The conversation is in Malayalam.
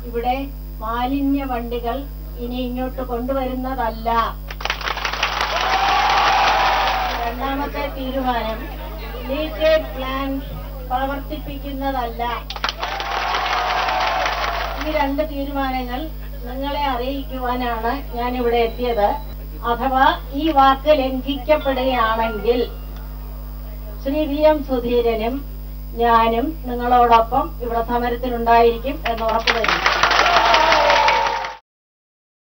ഇവിടെ മാലിന്യ വണ്ടികൾ ഇനി ഇങ്ങോട്ട് കൊണ്ടുവരുന്നതല്ല രണ്ടാമത്തെ തീരുമാനം ലീക്കേജ് പ്ലാന്റ് പ്രവർത്തിപ്പിക്കുന്നതല്ല ഈ രണ്ട് തീരുമാനങ്ങൾ നിങ്ങളെ അറിയിക്കുവാനാണ് ഞാൻ ഇവിടെ എത്തിയത് അഥവാ ഈ വാക്ക് ലംഘിക്കപ്പെടുകയാണെങ്കിൽ ശ്രീ വി എം സുധീരനും ഞാനും നിങ്ങളോടൊപ്പം ഇവിടെ സമരത്തിനുണ്ടായിരിക്കും എന്ന് ഉറപ്പു തരുന്നു